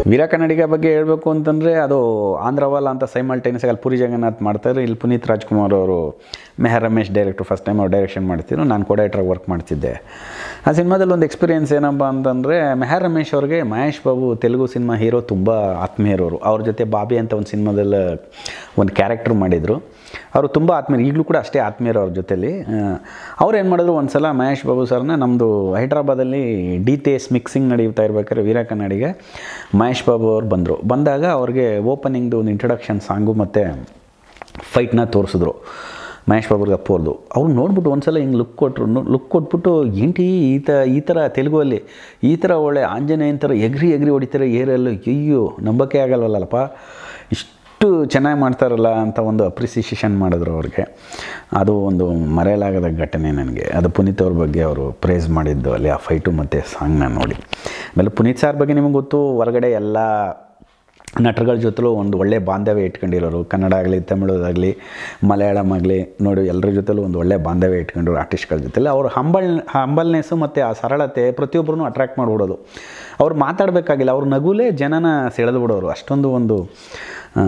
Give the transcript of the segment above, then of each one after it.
ವೀರ ಕನ್ನಡಿಗ ಬಗ್ಗೆ ಹೇಳಬೇಕು ಅಂತಂದರೆ ಅದು ಆಂಧ್ರವಾಲ ಅಂತ ಸೈಮಲ್ಟೇನಿಯಸ್ ಅಲ್ಲಿ ಪುರಿ ಜಗನ್ನಾಥ್ ಮಾಡ್ತಾರೆ ಇಲ್ಲಿ ಪುನೀತ್ ರಾಜ್ಕುಮಾರ್ ಅವರು ಮೆಹರ್ ರಮೇಶ್ ಡೈರೆಕ್ಟ್ರು ಫಸ್ಟ್ ಟೈಮ್ ಅವ್ರು ಡೈರೆಕ್ಷನ್ ಮಾಡ್ತಿದ್ರು ನಾನು ಕೋಡೈಟ್ರಾಗಿ ವರ್ಕ್ ಮಾಡ್ತಿದ್ದೆ ಆ ಸಿನಿಮಾದಲ್ಲಿ ಒಂದು ಎಕ್ಸ್ಪೀರಿಯೆನ್ಸ್ ಏನಪ್ಪ ಅಂತಂದರೆ ಮೆಹರ್ ರಮೇಶ್ ಅವ್ರಿಗೆ ಮಹೇಶ್ ಬಾಬು ತೆಲುಗು ಸಿನಿಮಾ ಹೀರೋ ತುಂಬ ಆತ್ಮೀಯರವರು ಅವ್ರ ಜೊತೆ ಬಾಬಿ ಅಂತ ಒಂದು ಸಿನಿಮಾದಲ್ಲಿ ಒಂದು ಕ್ಯಾರೆಕ್ಟರ್ ಮಾಡಿದರು ಅವರು ತುಂಬ ಆತ್ಮೀಯರು ಈಗಲೂ ಕೂಡ ಅಷ್ಟೇ ಆತ್ಮೀಯರು ಅವ್ರ ಜೊತೆಲಿ ಅವ್ರು ಏನು ಮಾಡಿದ್ರು ಒಂದು ಸಲ ಮಹೇಶ್ ಬಾಬು ಸರ್ನ ನಮ್ಮದು ಹೈದ್ರಾಬಾದಲ್ಲಿ ಡಿ ಟಿ ಎಸ್ ಮಿಕ್ಸಿಂಗ್ ನಡೆಯುತ್ತಾ ಇರ್ಬೇಕಾದ್ರೆ ವೀರ ಕನ್ನಡಿಗೆ ಮಹೇಶ್ ಬಾಬು ಅವ್ರು ಬಂದರು ಬಂದಾಗ ಅವ್ರಿಗೆ ಓಪನಿಂಗ್ದು ಒಂದು ಇಂಟ್ರಡಕ್ಷನ್ ಸಾಂಗು ಮತ್ತು ಫೈಟ್ನ ತೋರಿಸಿದ್ರು ಮಹೇಶ್ ಬಾಬುರ್ಗೆ ಅಪ್ಪೋರ್ದು ಅವ್ರು ನೋಡ್ಬಿಟ್ಟು ಒಂದು ಸಲ ಹಿಂಗೆ ಲುಕ್ ಕೊಟ್ಟರು ಲುಕ್ ಕೊಟ್ಬಿಟ್ಟು ఏంటి ಈ ತ ಈ ಥರ ತೆಲುಗುವಲ್ಲಿ ಈ ಥರ ಒಳ್ಳೆ ಆಂಜನೇಯನ ಥರ ಎಗ್ರಿ ಎಗ್ರಿ ಹೊಡಿತಾರೆ ಏರಲ್ಲೂ ಅಯ್ಯೋ ನಂಬಕ್ಕೆ ಆಗಲ್ವಲ್ಲಪ್ಪ ಇಷ್ಟು ಚೆನ್ನಾಗಿ ಮಾಡ್ತಾರಲ್ಲ ಅಂತ ಒಂದು ಅಪ್ರಿಸಿಯೇಷನ್ ಮಾಡಿದ್ರು ಅವ್ರಿಗೆ ಅದು ಒಂದು ಮರೆಯಲಾಗದ ಘಟನೆ ನನಗೆ ಅದು ಪುನೀತ್ ಅವ್ರ ಬಗ್ಗೆ ಅವರು ಪ್ರೇಸ್ ಮಾಡಿದ್ದು ಅಲ್ಲಿ ಆ ಫೈಟು ಮತ್ತು ಸಾಂಗ್ನ ನೋಡಿ ಆಮೇಲೆ ಪುನೀತ್ ಸಾರ್ ಬಗ್ಗೆ ನಿಮಗೆ ಗೊತ್ತು ಹೊರಗಡೆ ಎಲ್ಲ ನಟರುಗಳ ಜೊತೆಲೂ ಒಂದು ಒಳ್ಳೆ ಬಾಂಧವ್ಯ ಇಟ್ಕೊಂಡಿರೋರು ಕನ್ನಡ ಆಗಲಿ ತಮಿಳದಾಗಲಿ ಮಲಯಾಳಂ ಆಗಲಿ ನೋಡಿ ಎಲ್ಲರ ಜೊತೆಲೂ ಒಂದು ಒಳ್ಳೆ ಬಾಂಧವ್ಯ ಇಟ್ಕೊಂಡ್ರು ಆರ್ಟಿಸ್ಟ್ಗಳ ಜೊತೆಲಿ ಅವ್ರ ಹಂಬಲ್ ಹಂಬಲ್ನೆಸ್ಸು ಮತ್ತು ಆ ಸರಳತೆ ಪ್ರತಿಯೊಬ್ಬರೂ ಅಟ್ರ್ಯಾಕ್ಟ್ ಮಾಡಿಬಿಡೋದು ಅವ್ರು ಮಾತಾಡಬೇಕಾಗಿಲ್ಲ ಅವ್ರ ನಗುಲೇ ಜನನ ಸೆಳೆದು ಬಿಡೋರು ಅಷ್ಟೊಂದು ಒಂದು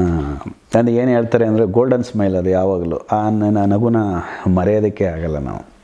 ಅದು ಏನು ಹೇಳ್ತಾರೆ ಅಂದರೆ ಗೋಲ್ಡನ್ ಸ್ಮೈಲ್ ಅದು ಯಾವಾಗಲೂ ಆ ನ- ನಗುನ ಮರೆಯೋದಕ್ಕೆ ಆಗಲ್ಲ ನಾವು